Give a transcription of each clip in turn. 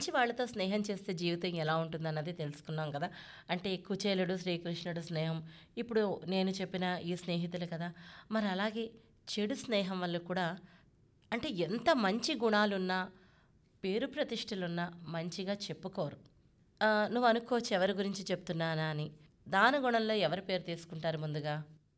మంచి వాళ్ళతో స్నేహం చేస్తే జీవితం ఎలా ఉంటుందన్నది తెలుసుకున్నాం కదా అంటే కుచేలుడు శ్రీకృష్ణుడు స్నేహం ఇప్పుడు నేను చెప్పిన ఈ స్నేహితులు కదా మరి అలాగే చెడు స్నేహం వల్ల కూడా అంటే ఎంత మంచి గుణాలున్నా పేరు ప్రతిష్టలున్నా మంచిగా చెప్పుకోరు ఆ, నువ్వు అనుకోవచ్చు ఎవరి గురించి చెప్తున్నానా అని దాని గుణంలో ఎవరి పేరు తీసుకుంటారు ముందుగా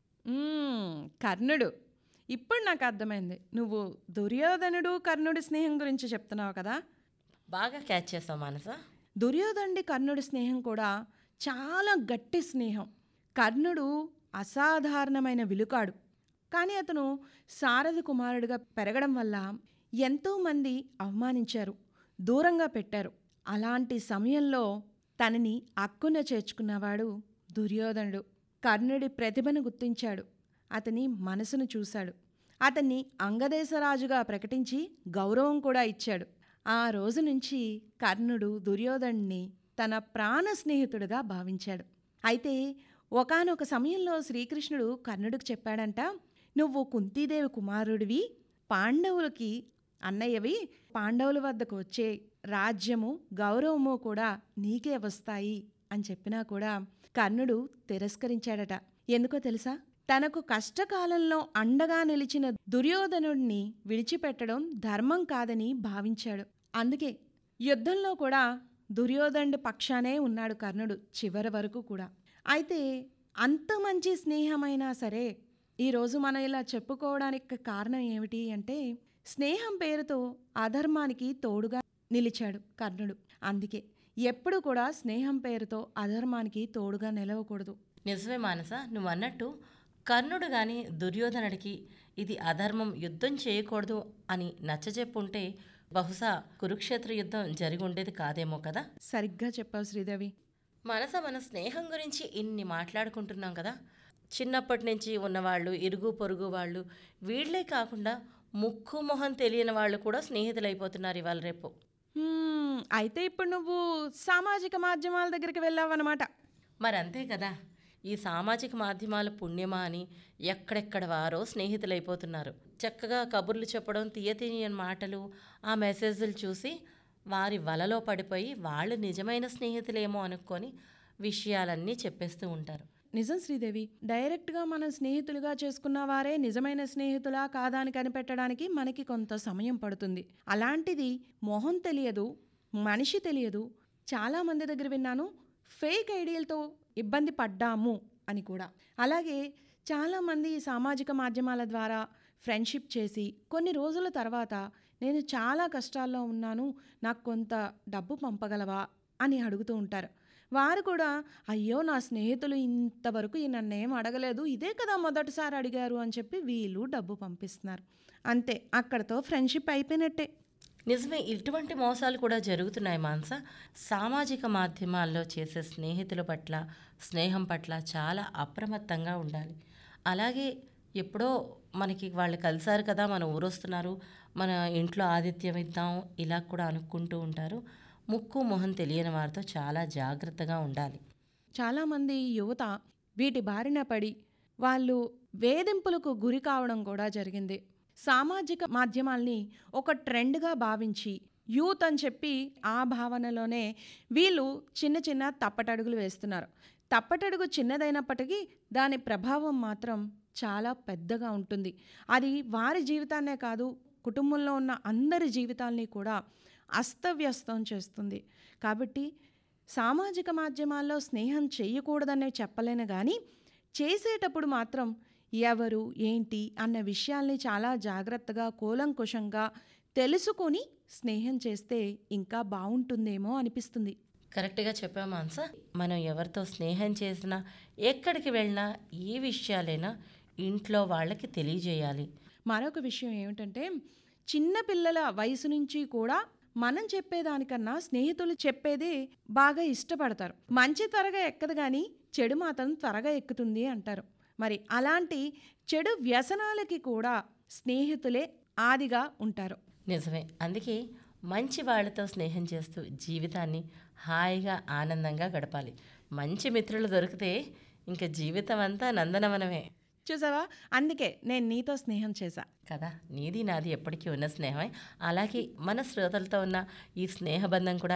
మ్మ్, కర్ణుడు ఇప్పుడు నాకు అర్థమైంది నువ్వు దుర్యోధనుడు కర్ణుడి స్నేహం గురించి చెప్తున్నావు కదా బాగా క్యాచ్ చేసావు మానస దుర్యోధనుడి కర్ణుడి స్నేహం కూడా చాలా గట్టి స్నేహం కర్ణుడు అసాధారణమైన విలుకాడు కానీ అతను సారథి కుమారుడిగా పెరగడం వల్ల ఎంతోమంది అవమానించారు దూరంగా పెట్టారు అలాంటి సమయంలో తనని అక్కున చేర్చుకున్నవాడు దుర్యోధనుడు కర్ణుడి ప్రతిభను గుర్తించాడు అతని మనసును చూశాడు అతన్ని అంగదేశరాజుగా ప్రకటించి గౌరవం కూడా ఇచ్చాడు ఆ రోజు నుంచి కర్ణుడు దుర్యోధనుడిని తన ప్రాణ స్నేహితుడిగా భావించాడు అయితే ఒకానొక సమయంలో శ్రీకృష్ణుడు కర్ణుడికి చెప్పాడంట నువ్వు కుంతీదేవి కుమారుడివి పాండవులకి అన్నయ్యవి పాండవుల వద్దకు వచ్చే రాజ్యము గౌరవము కూడా నీకే వస్తాయి అని చెప్పినా కూడా కర్ణుడు తిరస్కరించాడట ఎందుకో తెలుసా తనకు కష్టకాలంలో అండగా నిలిచిన దుర్యోధనుడిని విడిచిపెట్టడం ధర్మం కాదని భావించాడు అందుకే యుద్ధంలో కూడా దుర్యోధనుడి పక్షానే ఉన్నాడు కర్ణుడు చివరి వరకు కూడా అయితే అంత మంచి స్నేహమైనా సరే ఈరోజు మనం ఇలా చెప్పుకోవడానికి కారణం ఏమిటి అంటే స్నేహం పేరుతో అధర్మానికి తోడుగా నిలిచాడు కర్ణుడు అందుకే ఎప్పుడు కూడా స్నేహం పేరుతో అధర్మానికి తోడుగా నిలవకూడదు నిజమే మానస నువ్వు అన్నట్టు కర్ణుడు గాని దుర్యోధనుడికి ఇది అధర్మం యుద్ధం చేయకూడదు అని నచ్చజెప్పుంటే బహుశా కురుక్షేత్ర యుద్ధం జరిగి ఉండేది కాదేమో కదా సరిగ్గా చెప్పావు శ్రీదేవి మనస మన స్నేహం గురించి ఇన్ని మాట్లాడుకుంటున్నాం కదా చిన్నప్పటి నుంచి ఉన్నవాళ్ళు ఇరుగు పొరుగు వాళ్ళు వీళ్ళే కాకుండా ముక్కు మొహం తెలియని వాళ్ళు కూడా స్నేహితులైపోతున్నారు ఇవాళ రేపు హ్మ్, అయితే ఇప్పుడు నువ్వు సామాజిక మాధ్యమాల దగ్గరికి వెళ్ళావన్నమాట మరి అంతే కదా ఈ సామాజిక మాధ్యమాల పుణ్యమా అని ఎక్కడెక్కడ వారో స్నేహితులైపోతున్నారు చక్కగా కబుర్లు చెప్పడం తీయతీయని మాటలు ఆ మెసేజ్లు చూసి వారి వలలో పడిపోయి వాళ్ళు నిజమైన స్నేహితులేమో అనుకొని విషయాలన్నీ చెప్పేస్తూ ఉంటారు నిజం శ్రీదేవి డైరెక్ట్గా మనం స్నేహితులుగా చేసుకున్న వారే నిజమైన స్నేహితులా కాదా అని కనిపెట్టడానికి మనకి కొంత సమయం పడుతుంది అలాంటిది మొహం తెలియదు మనిషి తెలియదు చాలామంది దగ్గర విన్నాను ఫేక్ ఐడియాలతో ఇబ్బంది పడ్డాము అని కూడా అలాగే చాలామంది ఈ సామాజిక మాధ్యమాల ద్వారా ఫ్రెండ్షిప్ చేసి కొన్ని రోజుల తర్వాత నేను చాలా కష్టాల్లో ఉన్నాను నాకు కొంత డబ్బు పంపగలవా అని అడుగుతూ ఉంటారు వారు కూడా అయ్యో నా స్నేహితులు ఇంతవరకు ఈ నన్నేం అడగలేదు ఇదే కదా మొదటిసారి అడిగారు అని చెప్పి వీళ్ళు డబ్బు పంపిస్తున్నారు అంతే అక్కడతో ఫ్రెండ్షిప్ అయిపోయినట్టే నిజమే ఇటువంటి మోసాలు కూడా జరుగుతున్నాయి మాన్స సామాజిక మాధ్యమాల్లో చేసే స్నేహితుల పట్ల స్నేహం పట్ల చాలా అప్రమత్తంగా ఉండాలి అలాగే ఎప్పుడో మనకి వాళ్ళు కలిసారు కదా మన ఊరొస్తున్నారు మన ఇంట్లో ఆతిథ్యం ఇద్దాం ఇలా కూడా అనుకుంటూ ఉంటారు ముక్కు మొహం తెలియని వారితో చాలా జాగ్రత్తగా ఉండాలి చాలామంది యువత వీటి బారిన పడి వాళ్ళు వేధింపులకు గురి కావడం కూడా జరిగింది సామాజిక మాధ్యమాల్ని ఒక ట్రెండ్గా భావించి యూత్ అని చెప్పి ఆ భావనలోనే వీళ్ళు చిన్న చిన్న తప్పటడుగులు వేస్తున్నారు తప్పటడుగు చిన్నదైనప్పటికీ దాని ప్రభావం మాత్రం చాలా పెద్దగా ఉంటుంది అది వారి జీవితాన్నే కాదు కుటుంబంలో ఉన్న అందరి జీవితాల్ని కూడా అస్తవ్యస్తం చేస్తుంది కాబట్టి సామాజిక మాధ్యమాల్లో స్నేహం చేయకూడదనే చెప్పలేను కానీ చేసేటప్పుడు మాత్రం ఎవరు ఏంటి అన్న విషయాల్ని చాలా జాగ్రత్తగా కూలంకుషంగా తెలుసుకొని స్నేహం చేస్తే ఇంకా బాగుంటుందేమో అనిపిస్తుంది కరెక్ట్గా చెప్పా మాన్స మనం ఎవరితో స్నేహం చేసినా ఎక్కడికి వెళ్ళినా ఏ విషయాలైనా ఇంట్లో వాళ్ళకి తెలియజేయాలి మరొక విషయం ఏమిటంటే చిన్న పిల్లల వయసు నుంచి కూడా మనం చెప్పేదానికన్నా స్నేహితులు చెప్పేదే బాగా ఇష్టపడతారు మంచి త్వరగా ఎక్కదు కానీ చెడు మాత్రం త్వరగా ఎక్కుతుంది అంటారు మరి అలాంటి చెడు వ్యసనాలకి కూడా స్నేహితులే ఆదిగా ఉంటారు నిజమే అందుకే మంచి వాళ్ళతో స్నేహం చేస్తూ జీవితాన్ని హాయిగా ఆనందంగా గడపాలి మంచి మిత్రులు దొరికితే ఇంకా జీవితం అంతా నందనవనమే చూసావా అందుకే నేను నీతో స్నేహం చేశా కదా నీది నాది ఎప్పటికీ ఉన్న స్నేహమే అలాగే మన శ్రోతలతో ఉన్న ఈ స్నేహబంధం కూడా